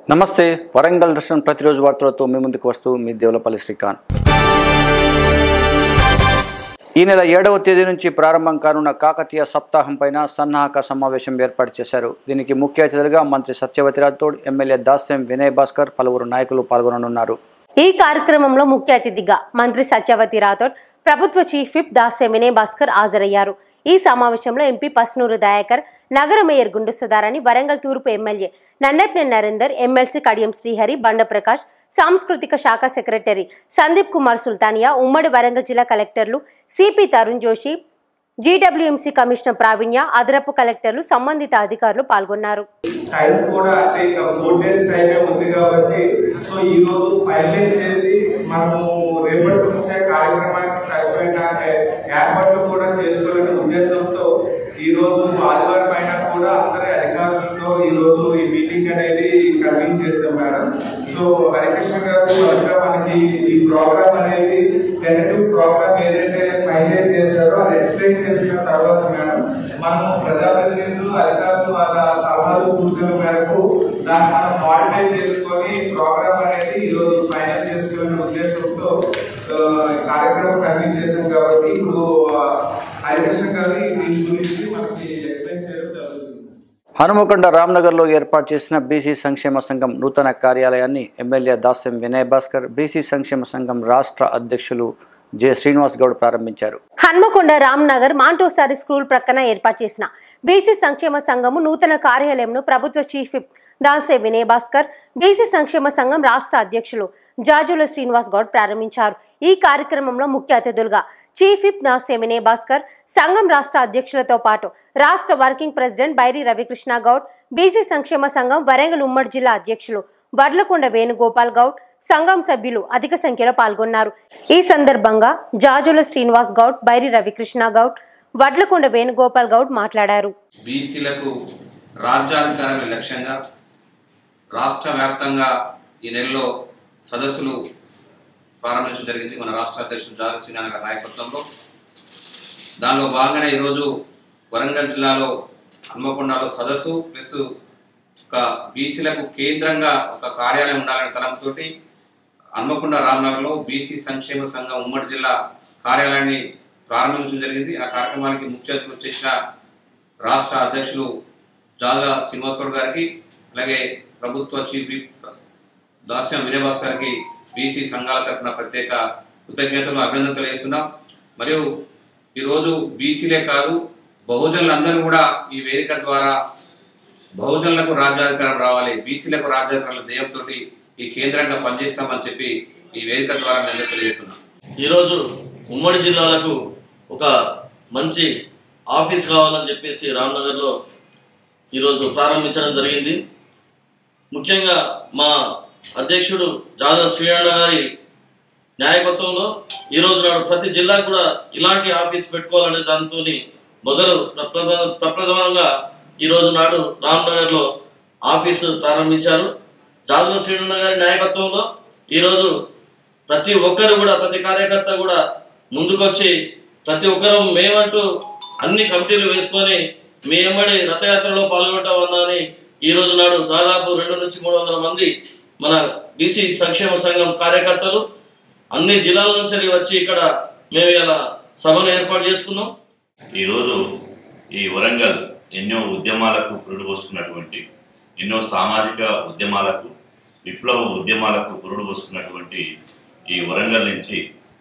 నమస్తే వరంగల్ దర్శనం ప్రతిరోజు వార్తలతో మీ ముందుకు వస్తూ మీ దేవులపల్లి శ్రీకాంత్ ఈ నెల ఏడవ తేదీ నుంచి ప్రారంభం కానున్న కాకతీయ సప్తాహం పైన సన్నాహక సమావేశం ఏర్పాటు చేశారు దీనికి ముఖ్య అతిథులుగా మంత్రి సత్యవతి రాథోడ్ ఎమ్మెల్యే దాస్యం వినయ్ భాస్కర్ పలువురు నాయకులు పాల్గొననున్నారు ఈ కార్యక్రమంలో ముఖ్య అతిథిగా మంత్రి సత్యవతి రాథోడ్ ప్రభుత్వ చీఫ్ విప్ దాస్య వినయ్ భాస్కర్ హాజరయ్యారు ఈ సమావేశంలో ఎంపీ పస్నూరు దయాకర్ నగర మేయర్ గుండు సుధారాణి వరంగల్ తూర్పు ఎమ్మెల్యే నన్నట్నే నరేందర్ ఎమ్మెల్సీ కడియం శ్రీహరి బండప్రకాష్ సాంస్కృతిక శాఖ సెక్రటరీ సందీప్ కుమార్ సుల్తానియా ఉమ్మడి వరంగల్ జిల్లా కలెక్టర్లు CP Tarun Joshi GWMC commissioner Praveenya అదనపు కలెక్టర్లు సంబంధిత అధికారులు పాల్గొన్నారు టైం కూడా అంటే ఇక ఫోర్ డేస్ టైమే ఉంది కాబట్టి సో ఈ రోజు ఫైనలైజ్ చేసి మనము రేపటి నుంచే కార్యక్రమానికి సరిపోయిన ఏర్పాట్లు కూడా చేసుకోవాలనే ఉద్దేశంతో ఈ రోజు ఆదివారం పైన కూడా అందరి అధికారులతో ఈ రోజు ఈ మీటింగ్ అనేది కన్వీన్ చేస్తాం మేడం సో హరికృష్ణ గారు ఇంకా మనకి ఈ ప్రోగ్రామ్ అనేది టెంటేటివ్ ప్రోగ్రామ్ ఏదైతే ఫైనలైజ్ చేశారో అది ఎక్స్ప్లెయిన్ చేసిన తర్వాత మేడం మనము ప్రజాప్రతినిధులు అధికారులు వాళ్ళ సలహాలు సూచనల మేరకు దాన్ని మనం మాడిఫై చేసుకొని ప్రోగ్రామ్ అనేది ఈ రోజు ఫైనల్ చేసుకునే ఉద్దేశంతో ఆ, కార్యక్రమం కన్వీన్ చేశాం కాబట్టి ఇప్పుడు ఆ, హరికృష్ణ గారు దీని గురించి మనకి ఎక్స్ప్లెయిన్ చేయడం జరుగుతుంది హనుమకొండ రామ్నగర్లో ఏర్పాటు చేసిన బీసీ సంక్షేమ సంఘం నూతన కార్యాలయాన్ని ఎమ్మెల్యే దాస్యం వినయ్ భాస్కర్ బీసీ సంక్షేమ సంఘం రాష్ట్ర అధ్యక్షులు జె శ్రీనివాస్ గౌడ్ ప్రారంభించారు హన్మకొండ రామ్ నగర్ మాంటోసారి స్కూల్ ప్రక్కన ఏర్పాటు చేసిన బీసీ సంక్షేమ సంఘము నూతన కార్యాలయంను ప్రభుత్వ చీఫ్ విప్ దాసే వినయ్ భాస్కర్ బీసీ సంక్షేమ సంఘం రాష్ట్ర అధ్యక్షులు జాజుల శ్రీనివాస్ గౌడ్ ప్రారంభించారు ఈ కార్యక్రమంలో ముఖ్య అతిథులుగా చీఫ్ విప్ దాసే వినయ్ భాస్కర్ సంఘం రాష్ట్ర అధ్యక్షులతో పాటు రాష్ట్ర working president Bairi Ravikrishna Goud BC సంక్షేమ సంఘం వరంగల్ ఉమ్మడి జిల్లా అధ్యక్షులు వడ్లకొండ వేణుగోపాల్ గౌడ్ సంఘం సభ్యులు అధిక సంఖ్యలో పాల్గొన్నారు ఈ సందర్భంగా జాజుల శ్రీనివాస్ గౌడ్ బైరి రవికృష్ణ గౌడ్ వడ్లకొండ వేణుగోపాల్ గౌడ్ మాట్లాడారు బీసీలకు రాజ్యాధికారమే లక్ష్యంగా రాష్ట్ర వ్యాప్తంగా ఈ నెలలో సదస్సులు ప్రారంభించడం జరిగింది మన రాష్ట్ర అధ్యక్షుడు జాల శ్రీనారాయణ గారి నాయకత్వంలో దానిలో భాగంగానే ఈరోజు వరంగల్ జిల్లాలో హన్మకొండలో సదస్సు ప్లస్ ఒక బీసీలకు కేంద్రంగా ఒక కార్యాలయం ఉండాలనే తలంపుతోటి హన్మకొండ రామ్నగర్లో బీసీ సంక్షేమ సంఘం ఉమ్మడి జిల్లా కార్యాలయాన్ని ప్రారంభించడం జరిగింది ఆ కార్యక్రమానికి ముఖ్య అతిథిగా వచ్చేసిన రాష్ట్ర అధ్యక్షులు జాల శ్రీనివాస్ గౌడ్ గారికి అలాగే ప్రభుత్వ చీఫ్ విప్ దాస్యం వినయభాస్ గారికి బీసీ సంఘాల తరఫున ప్రత్యేక కృతజ్ఞతలు అభినందనలు తెలియజేస్తున్నాం మరియు ఈరోజు బీసీలే కాదు బహుజనులందరూ కూడా ఈ వేదిక ద్వారా బహుజనులకు రాజ్యాధికారం రావాలి బీసీలకు రాజ్యాధికారాల ధ్యేయంతో ఈ కేంద్రంగా పనిచేస్తామని చెప్పి ఈ వేదిక ద్వారా మేము తెలియజేస్తున్నాం ఈరోజు ఉమ్మడి జిల్లాలకు ఒక మంచి ఆఫీస్ కావాలని చెప్పేసి రామ్నగర్లో ఈరోజు ప్రారంభించడం జరిగింది ముఖ్యంగా మా అధ్యక్షుడు జాదవ శ్రీనారాయణ గారి నాయకత్వంలో ఈరోజు నాడు ప్రతి జిల్లాకు కూడా ఇలాంటి ఆఫీస్ పెట్టుకోవాలనే దాంతో మొదలు ప్రప్రథ ప్రప్రథమంగా ఈరోజు నాడు రామ్నగర్లో ఆఫీసు ప్రారంభించారు జాదవ శ్రీనారాయణ గారి నాయకత్వంలో ఈరోజు ప్రతి ఒక్కరు కూడా ప్రతి కార్యకర్త కూడా ముందుకొచ్చి ప్రతి ఒక్కరు మేమంటూ అన్ని కమిటీలు వేసుకొని మేమడి రథయాత్రలో పాల్గొంటామన్నాని ఈ రోజు నాడు దాదాపు రెండు నుంచి మూడు వందల మంది మన బీసీ సంక్షేమ సంఘం కార్యకర్తలు అన్ని జిల్లాల నుంచి వచ్చి ఇక్కడ మేము ఇలా సభను ఏర్పాటు చేసుకున్నాం ఈరోజు ఈ వరంగల్ ఎన్నో ఉద్యమాలకు పురుడు పోసుకున్నటువంటి ఎన్నో సామాజిక ఉద్యమాలకు విప్లవ ఉద్యమాలకు పురుడు పోసుకున్నటువంటి ఈ వరంగల్ నుంచి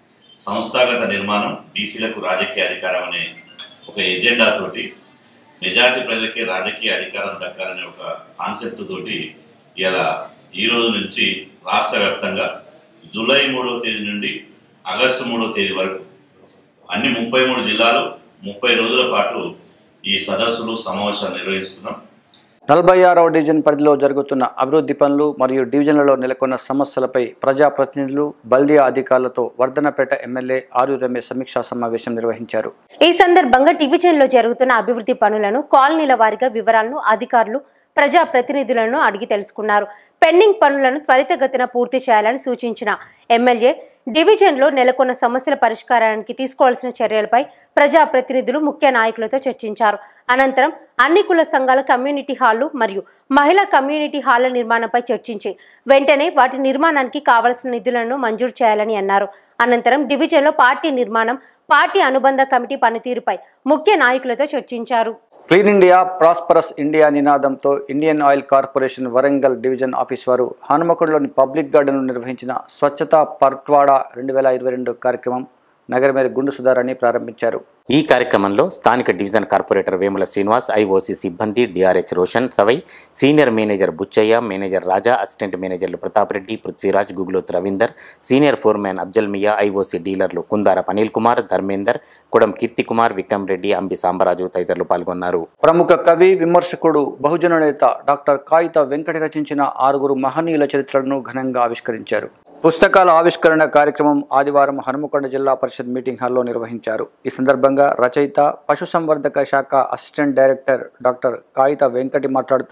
సంస్థాగత నిర్మాణం బీసీలకు రాజకీయ అధికారం అనే ఒక ఎజెండా తోటి మెజారిటీ ప్రజలకే రాజకీయ అధికారం దక్కాలనే ఒక కాన్సెప్ట్ తోటి ఇలా ఈ రోజు నుంచి రాష్ట్ర వ్యాప్తంగా జూలై మూడవ తేదీ నుండి ఆగస్టు మూడవ తేదీ వరకు అన్ని ముప్పై మూడు జిల్లాలు ముప్పై రోజుల పాటు ఈ సదస్సులు సమావేశాలు నిర్వహిస్తున్నాం నలభై ఆరవ డివిజన్ పరిధిలో జరుగుతున్న అభివృద్ధి పనులు మరియు డివిజన్లలో నెలకొన్న సమస్యలపై ప్రజాప్రతినిధులు బల్దియా అధికారులతో వర్ధనపేట ఎమ్మెల్యే ఆరు రమేష్ సమీక్షా సమావేశం నిర్వహించారు ఈ సందర్భంగా డివిజన్లో జరుగుతున్న అభివృద్ధి పనులను కాలనీల వారీగా వివరాలను అధికారులు ప్రజా ప్రతినిధులను అడిగి తెలుసుకున్నారు పెండింగ్ పనులను త్వరితగతిన పూర్తి చేయాలని సూచించిన ఎమ్మెల్యే డివిజన్లో నెలకొన్న సమస్యల పరిష్కారానికి తీసుకోవాల్సిన చర్యలపై ప్రజా ప్రతినిధులు ముఖ్య నాయకులతో చర్చించారు అనంతరం అన్ని కుల సంఘాల కమ్యూనిటీ హాళ్లు మరియు మహిళా కమ్యూనిటీ హాళ్ల నిర్మాణంపై చర్చించి వెంటనే వాటి నిర్మాణానికి కావలసిన నిధులను మంజూరు చేయాలని అన్నారు అనంతరం డివిజన్లో పార్టీ నిర్మాణం పార్టీ అనుబంధ కమిటీ పనితీరుపై ముఖ్య నాయకులతో చర్చించారు క్లీన్ ఇండియా ప్రాస్పరస్ ఇండియా నినాదంతో Indian oil corporation Warangal division office వారు హనుమకొండలోని పబ్లిక్ గార్డెన్లో నిర్వహించిన స్వచ్ఛత పర్ట్వాడా రెండు వేల ఇరవై రెండు కార్యక్రమం నగరమేర గుండు సుధారాన్ని ప్రారంభించారు ఈ కార్యక్రమంలో స్థానిక division corporator Vemula Srinivas IOC సిబ్బంది DRH Roshan Savai senior manager Buchaiah manager Raja assistant మేనేజర్లు Pratap Reddy Prithviraj Guguloth Ravinder senior foreman Afzal Miya IOC డీలర్లు కుందారపు అనిల్ కుమార్ ధర్మేందర్ కుడం కీర్తి కుమార్ విక్రమ్ రెడ్డి అంబి సాంబరాజు తదితరులు పాల్గొన్నారు ప్రముఖ కవి విమర్శకుడు బహుజన నేత డాక్టర్ కాయిత వెంకటి రచించిన ఆరుగురు మహనీయుల చరిత్రలను ఘనంగా ఆవిష్కరించారు పుస్తకాల ఆవిష్కరణ కార్యక్రమం ఆదివారం హనుమకొండ జిల్లా పరిషత్ మీటింగ్ హాల్లో నిర్వహించారు ఈ సందర్భంగా రచయిత పశుసంవర్ధక శాఖ assistant director doctor Kayitha Venkati మాట్లాడుతూ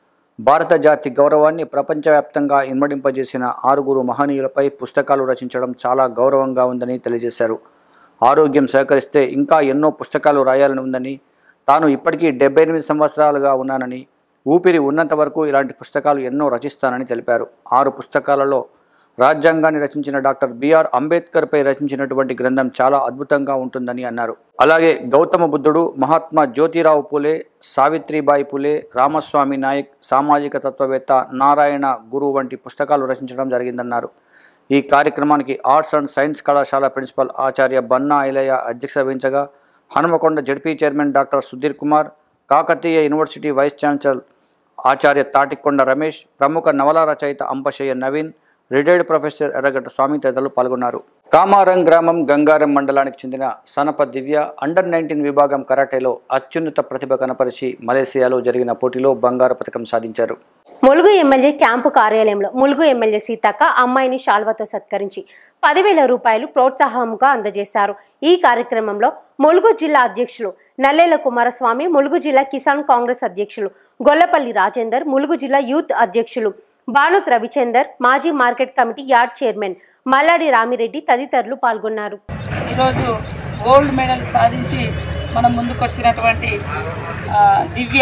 భారత జాతి గౌరవాన్ని ప్రపంచవ్యాప్తంగా ఇన్మడింపజేసిన ఆరుగురు మహనీయులపై పుస్తకాలు రచించడం చాలా గౌరవంగా ఉందని తెలియజేశారు ఆరోగ్యం సహకరిస్తే ఇంకా ఎన్నో పుస్తకాలు రాయాలని ఉందని తాను ఇప్పటికీ డెబ్బై ఎనిమిది సంవత్సరాలుగా ఉన్నానని ఊపిరి ఉన్నంత వరకు ఇలాంటి పుస్తకాలు ఎన్నో రచిస్తానని తెలిపారు ఆరు పుస్తకాలలో రాజ్యాంగాన్ని రచించిన డాక్టర్ బిఆర్ అంబేద్కర్పై రచించినటువంటి గ్రంథం చాలా అద్భుతంగా ఉంటుందని అన్నారు అలాగే గౌతమ బుద్ధుడు మహాత్మా జ్యోతిరావు పూలే సావిత్రిబాయి పూలే రామస్వామి నాయక్ సామాజిక తత్వవేత్త నారాయణ గురు వంటి పుస్తకాలు రచించడం జరిగిందన్నారు ఈ కార్యక్రమానికి ఆర్ట్స్ అండ్ సైన్స్ కళాశాల ప్రిన్సిపల్ ఆచార్య బన్నా ఐలయ్య అధ్యక్షత వహించగా Hanumakonda ZP chairman doctor Sudheer Kumar Kakatiya university vice chancellor ఆచార్య తాటికొండ రమేష్ ప్రముఖ నవల రచయిత అంపశయ్య నవీన్ రిటైర్డ్ ప్రొఫెసర్ ఎర్రగడ్డ స్వామి తదితరులు పాల్గొన్నారు కామారం గ్రామం గంగారం మండలానికి చెందిన సనప దివ్య అండర్ నైన్టీన్ విభాగం కరాటేలో అత్యున్నత ప్రతిభ కనపరిచి మలేసియాలో జరిగిన పోటీలో బంగారు పథకం సాధించారు ములుగు ఎమ్మెల్యే క్యాంపు కార్యాలయంలో ములుగు ఎమ్మెల్యే సీతక్క అమ్మాయిని శాల్వతో సత్కరించి పదివేల రూపాయలు ప్రోత్సాహంగా అందజేశారు ఈ కార్యక్రమంలో ములుగు జిల్లా అధ్యక్షులు నల్లేల కుమారస్వామి ములుగు జిల్లా కిసాన్ కాంగ్రెస్ అధ్యక్షులు గొల్లపల్లి రాజేందర్ ములుగు జిల్లా యూత్ అధ్యక్షులు బానుత్ రవిచందర్ మాజీ market committee yard chairman Malladi Ramireddy తదితరులు పాల్గొన్నారు ఈరోజు గోల్డ్ మెడల్ సాధించి మన ముందుకు వచ్చినటువంటి ఆ, దివ్య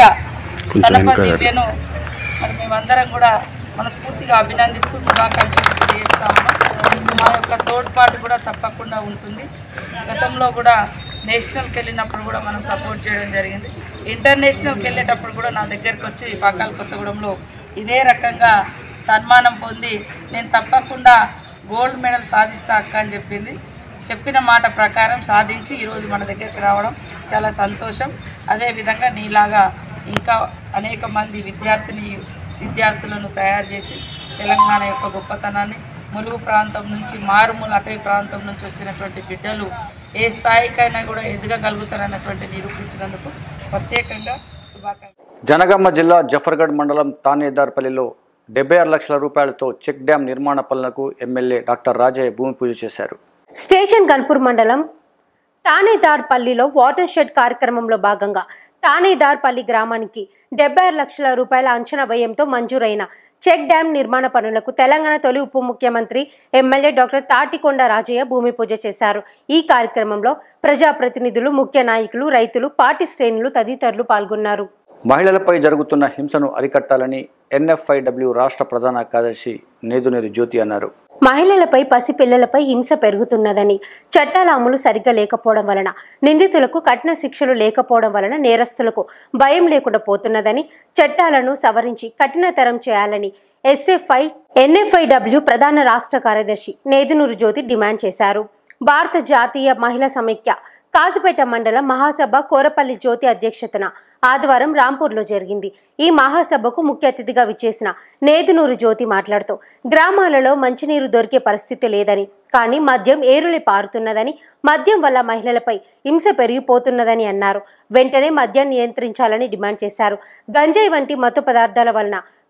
సనప దివ్యను మరి మేమందరం కూడా మనస్ఫూర్తిగా అభినందిస్తూ శుభాకాంక్షలు తెలియజేస్తా ఉన్నాం మా యొక్క తోడ్పాటు కూడా తప్పకుండా ఉంటుంది గతంలో కూడా నేషనల్కి వెళ్ళినప్పుడు కూడా మనం సపోర్ట్ చేయడం జరిగింది ఇంటర్నేషనల్కి వెళ్ళేటప్పుడు కూడా నా దగ్గరికి వచ్చి పాకాల కొత్తగూడెంలో ఇదే రకంగా సన్మానం పొంది నేను తప్పకుండా గోల్డ్ మెడల్ సాధిస్తా అక్క అని చెప్పింది చెప్పిన మాట ప్రకారం సాధించి ఈరోజు మన దగ్గరికి రావడం చాలా సంతోషం అదేవిధంగా నీలాగా ఇంకా అనేక మంది విద్యార్థిని విద్యార్థులను తయారు చేసి తెలంగాణ యొక్క గొప్పతనాన్ని ములుగు ప్రాంతం నుంచి మారుమూల అటవీ ప్రాంతం నుంచి వచ్చినటువంటి బిడ్డలు ఏ స్థాయికైనా కూడా ఎదగగలుగుతారన్నటువంటి నిరూపించినందుకు ప్రత్యేకంగా శుభాకాంక్షలు జనగామ జిల్లా జఫర్గఢ్ మండలం తానేదార్పల్లిలో డెబ్బై ఆరు లక్షల రూపాయలతో చెక్ డ్యాం నిర్మాణ పనులకు ఎమ్మెల్యే డాక్టర్ రాజయ్య భూమి పూజ చేశారు స్టేషన్ గన్పూర్ మండలం తానేదార్పల్లిలో వాటర్ షెడ్ కార్యక్రమంలో భాగంగా తానేదార్పల్లి గ్రామానికి డెబ్బై ఆరు లక్షల రూపాయల అంచనా వ్యయంతో మంజూరైన చెక్ డ్యాం నిర్మాణ పనులకు తెలంగాణ తొలి ఉప ముఖ్యమంత్రి ఎమ్మెల్యే డాక్టర్ తాటికొండ రాజయ్య భూమి పూజ చేశారు ఈ కార్యక్రమంలో ప్రజాప్రతినిధులు ముఖ్య నాయకులు రైతులు పార్టీ శ్రేణులు తదితరులు పాల్గొన్నారు మహిళలపై జరుగుతున్న హింసను అరికట్టాలని ఎన్ఎఫ్ఐడబ్ల్యూ రాష్ట్ర ప్రధాన కార్యదర్శి నేదునేరు జ్యోతి అన్నారు మహిళలపై పసిపిల్లలపై హింస పెరుగుతున్నదని చట్టాల అమలు సరిగ్గా లేకపోవడం వలన నిందితులకు కఠిన శిక్షలు లేకపోవడం వలన నేరస్తులకు భయం లేకుండా పోతున్నదని చట్టాలను సవరించి కఠినతరం చేయాలని ఎస్ఎఫ్ఐ ఎన్ఎఫ్ఐడబ్ల్యూ ప్రధాన రాష్ట్ర కార్యదర్శి నేదునూరు జ్యోతి డిమాండ్ చేశారు భారత జాతీయ మహిళా సమైక్య కాజుపేట మండలం మహాసభ కోరపల్లి జ్యోతి అధ్యక్షతన ఆదివారం రాంపూర్లో జరిగింది ఈ మహాసభకు ముఖ్య అతిథిగా విచ్చేసిన నేదునూరు జ్యోతి మాట్లాడుతూ గ్రామాలలో మంచినీరు దొరికే పరిస్థితి లేదని కానీ మద్యం ఏరులే పారుతున్నదని మద్యం వల్ల మహిళలపై హింస పెరిగిపోతున్నదని అన్నారు వెంటనే మద్యాన్ని నియంత్రించాలని డిమాండ్ చేశారు గంజాయి వంటి మత్తు పదార్థాల వలన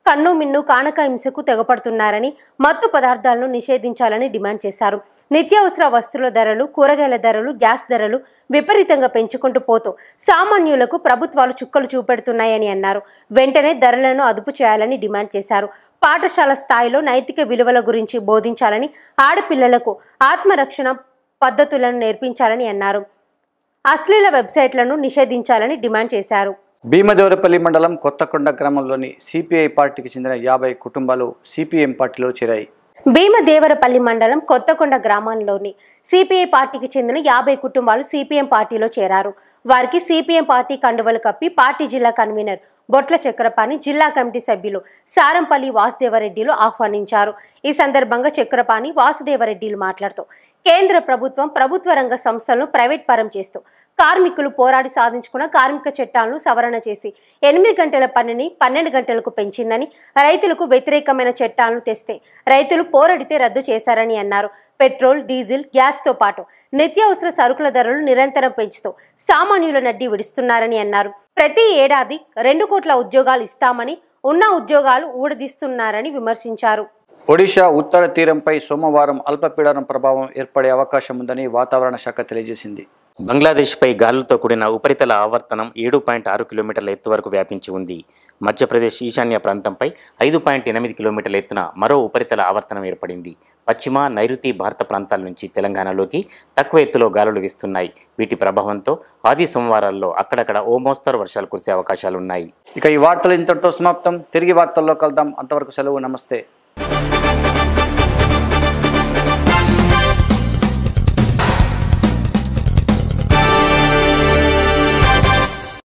కన్ను మిన్ను కానక హింసకు తెగపడుతున్నారని మత్తు పదార్థాలను నిషేధించాలని డిమాండ్ చేశారు నిత్యావసర వస్తువుల ధరలు కూరగాయల ధరలు గ్యాస్ ధరలు విపరీతంగా పెంచుకుంటూ పోతూ సామాన్యులకు ప్రభుత్వాలు చుక్కలు చూపెడుతున్నాయని అన్నారు వెంటనే ధరలను అదుపు చేయాలని డిమాండ్ చేశారు పాఠశాల స్థాయిలో నైతిక విలువల గురించి బోధించాలని ఆడపిల్లలకు ఆత్మరక్షణ పద్ధతులను నేర్పించాలని అన్నారు అశ్లీల వెబ్సైట్లను నిషేధించాలని డిమాండ్ చేశారు భీమదేవరపల్లి మండలం కొత్తకొండ గ్రామంలోని సిపిఐ పార్టీకి చెందిన యాభై కుటుంబాలు సిపిఎం పార్టీలో చేరాయి భీమదేవరపల్లి మండలం కొత్తకొండ గ్రామంలోని సిపిఐ పార్టీకి చెందిన యాభై కుటుంబాలు సిపిఎం పార్టీలో చేరారు వారికి సిపిఎం పార్టీ కండువలు కప్పి పార్టీ జిల్లా కన్వీనర్ బొట్ల చక్రపాణి జిల్లా కమిటీ సభ్యులు సారంపల్లి వాసుదేవరెడ్డిలు ఆహ్వానించారు ఈ సందర్భంగా చక్రపాణి వాసుదేవరెడ్డిలు మాట్లాడుతూ కేంద్ర ప్రభుత్వం ప్రభుత్వ రంగ సంస్థలను ప్రైవేట్ పరం చేస్తూ కార్మికులు పోరాడి సాధించుకున్న కార్మిక చట్టాలను సవరణ చేసి ఎనిమిది గంటల పనిని పన్నెండు గంటలకు పెంచిందని రైతులకు వ్యతిరేకమైన చట్టాలను తెస్తే రైతులు పోరాడితే రద్దు చేశారని అన్నారు పెట్రోల్ డీజిల్ గ్యాస్తో పాటు నిత్యావసర సరుకుల ధరలు నిరంతరం పెంచుతూ సామాన్యుల నడ్డి విడుస్తున్నారని అన్నారు ప్రతి ఏడాది రెండు కోట్ల ఉద్యోగాలు ఇస్తామని ఉన్న ఉద్యోగాలు ఊడదీస్తున్నారని విమర్శించారు ఒడిశా ఉత్తర తీరంపై సోమవారం అల్పపీడనం ప్రభావం ఏర్పడే అవకాశం ఉందని వాతావరణ శాఖ తెలియజేసింది బంగ్లాదేశ్పై గాలులతో కూడిన ఉపరితల ఆవర్తనం ఏడు పాయింట్ ఆరు కిలోమీటర్ల ఎత్తు వరకు వ్యాపించి ఉంది మధ్యప్రదేశ్ ఈశాన్య ప్రాంతంపై ఐదు పాయింట్ ఎనిమిది కిలోమీటర్ల ఎత్తున మరో ఉపరితల ఆవర్తనం ఏర్పడింది పశ్చిమ నైరుతి భారత ప్రాంతాల నుంచి తెలంగాణలోకి తక్కువ ఎత్తులో గాలులు వీస్తున్నాయి వీటి ప్రభావంతో ఆది సోమవారాల్లో అక్కడక్కడ ఓ మోస్తరు వర్షాలు కురిసే అవకాశాలున్నాయి ఇక ఈ వార్తలు ఇంతటితో సమాప్తం తిరిగి వార్తల్లో కలుద్దాం అంతవరకు సెలవు నమస్తే